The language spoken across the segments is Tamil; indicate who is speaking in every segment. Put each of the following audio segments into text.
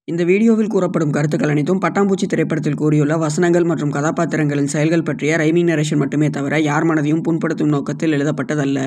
Speaker 1: இந்த வீடியோவில் கூறப்படும் கருத்துக்கள் அனைத்தும் பட்டாம்பூச்சி திரைப்படத்தில் கூறியுள்ள வசனங்கள் மற்றும் கதாபாத்திரங்களின் செயல்கள் பற்றிய ரைமிங் நரேஷன் மட்டுமே தவிர யார் மனதையும் புண்படுத்தும் நோக்கத்தில் எழுதப்பட்டதல்ல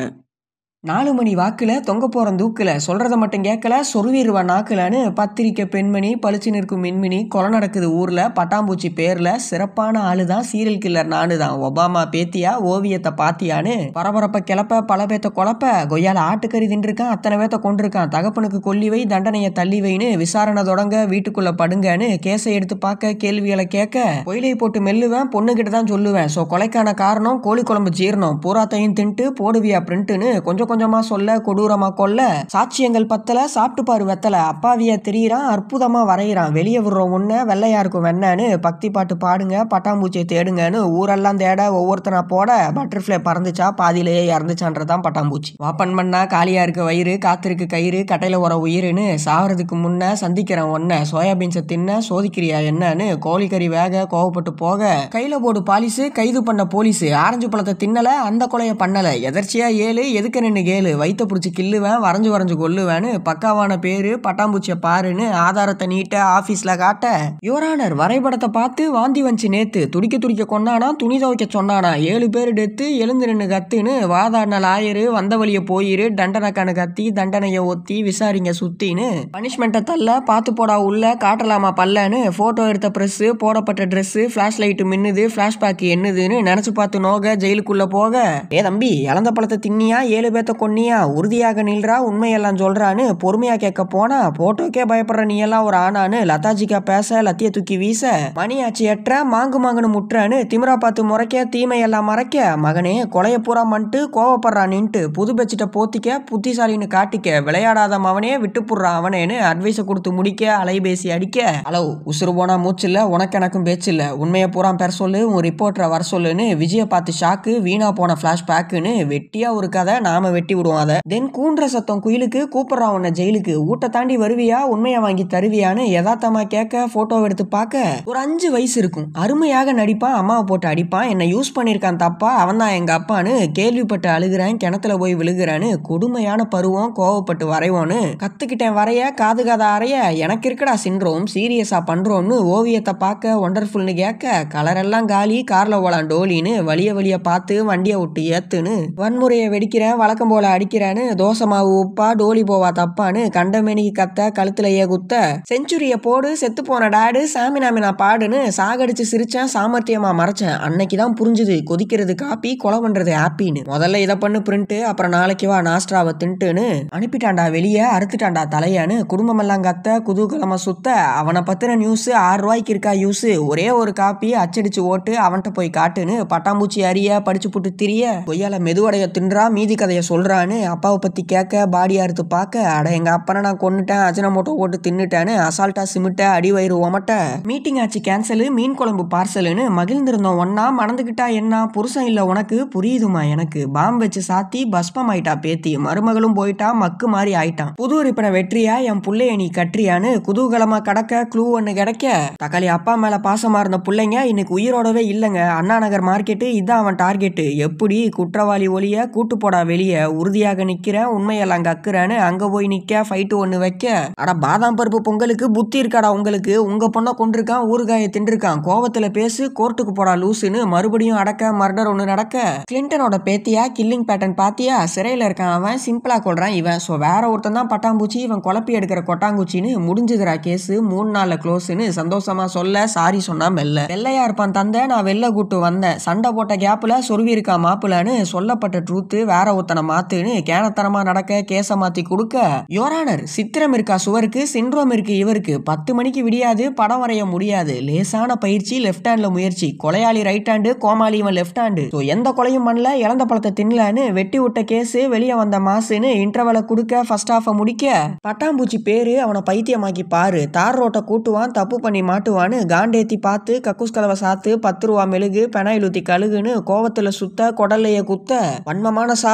Speaker 2: நாலு மணி வாக்குல தொங்க போற தூக்குல சொல்றத மட்டும் கேட்கல சொருவிடுவா நாக்குலன்னு பத்திரிக்கை பெண்மணி பளிச்சு நிற்கும் மின்மினி கொலை நடக்குது ஊர்ல பட்டாம்பூச்சி பேர்ல சிறப்பான ஆளு தான் சீரியல் கில்லர் நானு தான் ஒபாமா பேத்தியா ஓவியத்தை பாத்தியான்னு பரபரப்ப கிளப்ப பல பேத்த குழப்ப கொய்யால ஆட்டுக்கறி தின்றுருக்கான் அத்தனை பேத்த கொண்டிருக்கான் தகப்பனுக்கு கொல்லி வை தண்டனையை தள்ளி வைன்னு விசாரணை தொடங்க வீட்டுக்குள்ள படுங்கன்னு கேஸை எடுத்து பார்க்க கேள்விகளை கேட்க பொயிலை போட்டு மெல்லுவேன் பொண்ணுகிட்ட தான் சொல்லுவேன் ஸோ கொலைக்கான காரணம் கோழி குழம்பு ஜீரணம் பூராத்தையும் தின்ட்டு போடுவியா பிரிண்ட்டுன்னு கொஞ்சம் கொஞ்சமா சொல்ல கொடூரமா கொல்ல சாட்சியங்கள் பத்தல சாப்பிட்டு பாரு வெத்தல அப்பாவியா தெரியுறான் அற்புதமா வரைகிறான் வெளியே விடுறோம் ஒண்ணு வெள்ளையா இருக்கும் வெண்ணன்னு பக்தி பாட்டு பாடுங்க பட்டாம்பூச்சியை தேடுங்கன்னு ஊரெல்லாம் தேட ஒவ்வொருத்தனா போட பட்டர்ஃப்ளை பறந்துச்சா பாதியிலேயே இறந்துச்சான்றதான் பட்டாம்பூச்சி வாப்பன் பண்ணா காலியா இருக்க வயிறு காத்திருக்கு கயிறு கட்டையில வர உயிருன்னு சாவறதுக்கு முன்ன சந்திக்கிறேன் ஒன்ன சோயாபீன்ஸை தின்ன சோதிக்கிறியா என்னன்னு கோழிக்கறி வேக கோவப்பட்டு போக கையில போடு பாலிசு கைது பண்ண போலீஸ் ஆரஞ்சு பழத்தை தின்னல அந்த கொலையை பண்ணல எதர்ச்சியா ஏழு எதுக்கு நின்று கேளு வைத்த பிடிச்சி கில்லுவேன் வரைஞ்சு வரைஞ்சு கொல்லுவேன்னு பக்காவான பேரு பட்டாம்பூச்சியை பாருன்னு ஆதாரத்தை நீட்ட ஆபீஸ்ல காட்ட யுவரானர் வரைபடத்தை பார்த்து வாந்தி வந்துச்சு நேத்து துடிக்க துடிக்க கொண்டானா துணி துவைக்க சொன்னானா ஏழு பேர் டெத்து எழுந்து நின்று கத்துன்னு வாதாடின லாயரு வந்த வழிய போயிரு தண்டனைக்கான கத்தி தண்டனையை ஒத்தி விசாரிங்க சுத்தின்னு பனிஷ்மெண்ட்டை தள்ள பார்த்து போடா உள்ள காட்டலாமா பல்லன்னு போட்டோ எடுத்த ப்ரெஸ் போடப்பட்ட ட்ரெஸ் ஃபிளாஷ் லைட் மின்னுது ஃபிளாஷ்பேக் என்னதுன்னு நினைச்சு பார்த்து நோக ஜெயிலுக்குள்ள போக ஏ தம்பி இழந்த பழத்தை தின்னியா ஏழு பேத்த கொன்னியா உறுதியாக நில்றா உண்மையெல்லாம் சொல்றான்னு பொறுமையா கேட்க போனா போட்டோக்கே பயப்படுற நீ எல்லாம் ஒரு ஆனான்னு லதாஜிக்கா பேச லத்திய தூக்கி வீச மணியாச்சி எற்ற மாங்கு மாங்குன்னு முட்டுறான்னு திமிரா பார்த்து முறைக்க தீமையெல்லாம் மறைக்க மகனே கொலைய பூரா மன்ட்டு கோவப்படுறான்னுட்டு புது பெச்சிட்ட போத்திக்க புத்திசாலின்னு காட்டிக்க விளையாடாத அவனே விட்டு புடுறான் அவனேன்னு அட்வைஸை கொடுத்து முடிக்க அலைபேசி அடிக்க ஹலோ உசுறு போனா மூச்சு இல்ல உனக்கு எனக்கும் பேச்சு இல்ல உண்மையை பூரா பெற சொல்லு உன் ரிப்போர்ட்டரை வர சொல்லுன்னு விஜய பார்த்து ஷாக்கு வீணா போன பேக்குன்னு வெட்டியா ஒரு கதை நாம வெட்டி விடுவோம் அதை தென் கூன்ற சத்தம் குயிலுக்கு கூப்பிடுறான் உன்னை ஜெயிலுக்கு ஊட்ட தாண்டி வருவியா உண்மையை வாங்கி தருவியான்னு யதார்த்தமா கேட்க போட்டோ எடுத்து பார்க்க ஒரு அஞ்சு வயசு இருக்கும் அருமையாக நடிப்பான் அம்மாவை போட்டு அடிப்பான் என்னை யூஸ் பண்ணியிருக்கான் தப்பா அவன் தான் எங்க அப்பான்னு கேள்விப்பட்டு அழுகிறேன் கிணத்துல போய் விழுகிறான்னு கொடுமையான பருவம் கோவப்பட்டு வரைவோன்னு கத்துக்கிட்டேன் வரைய காது காத அறைய எனக்கு இருக்கடா சின்ரோம் சீரியஸா பண்றோம்னு ஓவியத்தை பார்க்க ஒண்டர்ஃபுல்னு கேட்க கலர் எல்லாம் காலி கார்ல போலாம் டோலின்னு வழிய வழிய பார்த்து வண்டியை விட்டு ஏத்துன்னு வன்முறையை வெடிக்கிறேன் வழக்கம் போல அடிக்கிறேன்னு தோசை மாவு உப்பா டோலி போவா தப்பான்னு கண்டமேனிக்கு கத்த கழுத்துலயே குத்த செஞ்சுரிய போடு செத்து போன டாடு சாமி நாமி நான் பாடுன்னு சாகடிச்சு சிரிச்சேன் சாமர்த்தியமா மறைச்சேன் அன்னைக்கு தான் புரிஞ்சுது கொதிக்கிறது காப்பி கொலை பண்றது ஹாப்பின்னு முதல்ல இதை பண்ணு பிரிண்ட் அப்புறம் நாளைக்கு வா நாஸ்ட்ராவை தின்ட்டுன்னு அனுப்பிட்டான்டா வெளியே அறுத்துட்டான்டா தலையான்னு குடும்பமெல்லாம் கத்த குதூகலமா சுத்த அவனை பத்தின நியூஸ் ஆறு ரூபாய்க்கு இருக்கா யூஸ் ஒரே ஒரு காப்பி அச்சடிச்சு ஓட்டு அவன்கிட்ட போய் காட்டுன்னு பட்டாம்பூச்சி அறிய படிச்சு புட்டு திரிய கொய்யால மெதுவடைய தின்றா மீதி கதையை சொல்றான்னு அப்பாவை பத்தி கேட்க பாடி அறுத்து பார்க்க அட எங்க அப்பனை நான் கொன்னுட்டேன் அஜினமோட்டோ போட்டு தின்னுட்டேன்னு அசால்ட்டா சிமிட்ட அடி வயிறு ஓமட்ட மீட்டிங் ஆச்சு கேன்சலு மீன் குழம்பு பார்சலுன்னு மகிழ்ந்திருந்தோம் ஒன்னா மறந்துக்கிட்டா என்ன புருஷன் இல்ல உனக்கு புரியுதுமா எனக்கு பாம் வச்சு சாத்தி பஸ்பம் ஆயிட்டா பேத்தி மருமகளும் போயிட்டா மக்கு மாதிரி ஆயிட்டான் புது உறுப்பின வெற்றியா என் புள்ளைய நீ கட்டுறியான்னு குதூகலமா கடக்க க்ளூ ஒன்று கிடைக்க தக்காளி அப்பா மேல பாசமா இருந்த பிள்ளைங்க இன்னைக்கு உயிரோடவே இல்லைங்க அண்ணா நகர் மார்க்கெட்டு இதான் அவன் டார்கெட்டு எப்படி குற்றவாளி ஒளிய கூட்டு போடா வெளியே உறுதியாக நிக்கிறேன் உண்மையெல்லாம் கக்குறேன்னு அங்க போய் நிக்க ஃபைட்டு ஒன்று வைக்க அட பாதாம் பருப்பு பொங்கலுக்கு புத்தி இருக்காடா உங்களுக்கு உங்க பொண்ணை கொண்டிருக்கான் ஊறுகாயை தின்றுருக்கான் கோவத்துல பேசு கோர்ட்டுக்கு போடா லூசுன்னு மறுபடியும் அடக்க மர்டர் ஒன்று நடக்க கிளின்டனோட பேத்தியா கில்லிங் பேட்டர்ன் பாத்தியா சிறையில் இருக்கான் அவன் சிம்பிளா கொள்றான் இவன் ஸோ வேற ஒருத்தன் தான் பட்டாம்பூச்சி இவன் குழப்பி எடுக்கிற கொட்டாங்குச்சின்னு முடிஞ்சுதுரா கேஸ் மூணு நாள்ல க்ளோஸ்னு சந்தோஷமா சொல்ல சாரி சொன்னா மெல்ல வெள்ளையா இருப்பான் தந்தை நான் வெளில கூட்டு வந்தேன் சண்டை போட்ட கேப்ல சொருவி இருக்கா மாப்பிளன்னு சொல்லப்பட்ட ட்ரூத்து வேற ஒருத்தனை மாத்துன்னு கேனத்தனமா நடக்க கேஸ மாத்தி கொடுக்க யோரானர் சித்திரம் இருக்கா சுவருக்கு சிண்ட்ரோம் இருக்கு இவருக்கு பத்து மணிக்கு விடியாது படம் வரைய முடியாது லேசான பயிற்சி லெஃப்ட் ஹேண்ட்ல முயற்சி கொலையாளி ரைட் ஹேண்டு கோமாளி இவன் லெஃப்ட் ஹேண்டு ஸோ எந்த கொலையும் பண்ணல இழந்த பழத்தை தின்னலன்னு வெட்டி விட்ட கேஸ் வெளியே வந்த மாசுன்னு இன்டர்வலை கொடுக்க ஃபர்ஸ்ட் ஹாஃபை முடிக்க பட்டாம்பூச்சி பேரு அவனை பைத்தியமாக்கி பாரு தார் ரோட்டை கூட்டுவான் தப்பு பண்ணி மாட்டுவான்னு காண்டேத்தி பார்த்து கக்கூஸ் கதவை சாத்து பத்து ரூபா மெழுகு பெனாயில் ஊத்தி கழுகுன்னு கோவத்துல சுத்த கொடல்லைய குத்த வன்மமான சாவு வாங்க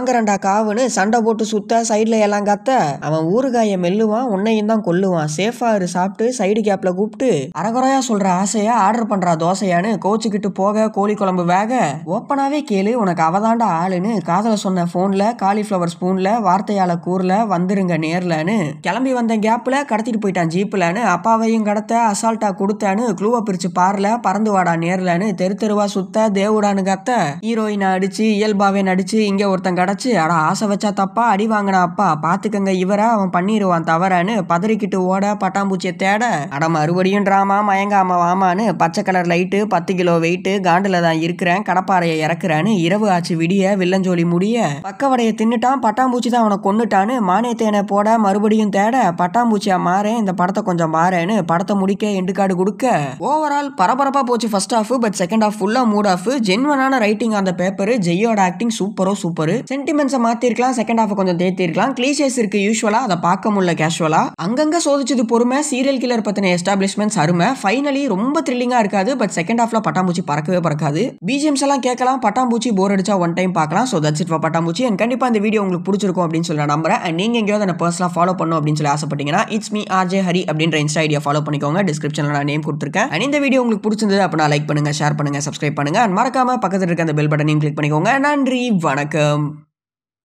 Speaker 2: வாங்குறேன்டா காவுன்னு சண்டை போட்டு சுத்த சைடில் எல்லாம் கத்த அவன் ஊறுகாயை மெல்லுவான் உன்னையும் தான் கொல்லுவான் சேஃபா இரு சாப்பிட்டு சைடு கேப்ல கூப்பிட்டு அறகுறையா சொல்ற ஆசையா ஆர்டர் பண்றா தோசையான்னு கோச்சுக்கிட்டு போக கோழி குழம்பு வேக ஓப்பனாவே கேளு உனக்கு அவதாண்டா ஆளுன்னு காதல சொன்ன போன்ல காலிஃப்ளவர் ஸ்பூன்ல வார்த்தையால கூறல வந்துருங்க நேர்லன்னு கிளம்பி வந்த கேப்ல கடத்திட்டு போயிட்டான் ஜீப்லன்னு அப்பாவையும் கடத்த அசால்ட்டா கொடுத்தான்னு க்ளூவை பிரிச்சு பார்ல பறந்து வாடா நேர்லன்னு தெரு தெருவா சுத்த தேவுடான்னு கத்த ஹீரோயினை அடிச்சு இயல்பாவே நடிச்சு இங்க ஒருத்தன் கிடச்சு அட ஆசை வச்சா தப்பா அடி வாங்கினா அப்பா பாத்துக்கங்க இவரை அவன் பண்ணிடுவான் தவறான்னு பதறிக்கிட்டு ஓட பட்டாம்பூச்சியை தேட அட மறுபடியும் டிராமா மயங்காம வாமான்னு பச்சை கலர் லைட்டு பத்து கிலோ வெயிட்டு காண்டுல தான் இருக்கிறேன் கடப்பாறையை இறக்குறேன்னு இரவு ஆச்சு விடிய வில்லஞ்சோலி முடிய பக்கவடைய தின்னுட்டான் பட்டாம்பூச்சி தான் அவனை கொன்னுட்டான்னு மானியத்தேனை போட மறுபடியும் தேட பட்டாம்பூச்சியா மாறேன் இந்த படத்தை கொஞ்சம் மாறேன்னு படத்தை முடிக்க எண்டு கார்டு கொடுக்க ஓவரால் பரபரப்பா போச்சு first half but second half ஃபுல்லா மூட் ஆஃப் ஜென்வனான ரைட்டிங் அந்த பேப்பர் ஜெய்யோட ஆக்டிங் சூப்பரோ சூப்பர் சென்டிமெண்ட்ஸை மாத்திருக்கலாம் செகண்ட் ஹாஃப் கொஞ்சம் தேத்திருக்கலாம் கிளீஷேஸ் இருக்கு யூஸ்வலா அதை பார்க்க முடியல கேஷுவலா அங்கங்க சோதிச்சது பொறுமை சீரியல் கில்லர் பத்தின எஸ்டாப்ளிஷ்மெண்ட்ஸ் அருமை ஃபைனலி ரொம்ப த்ரில்லிங்கா இருக்காது பட் செகண்ட் ஹாஃப்ல பட்டாம்பூச்சி பறக்கவே பறக்காது பிஜிஎம்ஸ் எல்லாம் கேட்கலாம் பட்டாம்பூச்சி போர் அடிச்சா ஒன் டைம் பார்க்கலாம் ஸோ தட்ஸ் இட் ஃபார் பட்டாம்பூச்சி அண்ட் கண்டிப்பா இந்த வீடியோ உங்களுக்கு பிடிச்சிருக்கும் அப்படின்னு சொல்லி நான் நம்புறேன் அண்ட் நீங்க எங்கேயாவது என்ன பர்சனலாக ஃபாலோ பண்ணும் அப்படின்னு சொல்லி ஆசைப்பட்டீங்கன்னா இட்ஸ் மீ ஆர்ஜே ஹரி அப்படின்ற இன்ஸ்டா ஐடியா ஃபாலோ பண்ணிக்கோங்க டிஸ்கிரிப்ஷனில் நான் நேம் கொடுத்துருக்கேன் அண்ட் இந்த வீடியோ உங்களுக்கு பிடிச்சிருந்தது அப்படின்னா லைக் பண்ணுங்க ஷேர் பண்ணுங்க சப்ஸ்கிரைப் பண்ணுங்க அண்ட் மறக்காம பக்கத்தில் இருக்க அந்த பெல் பட்டனையும் கிளிக் பண்ணிக்கோங்க நன்றி வணக்கம்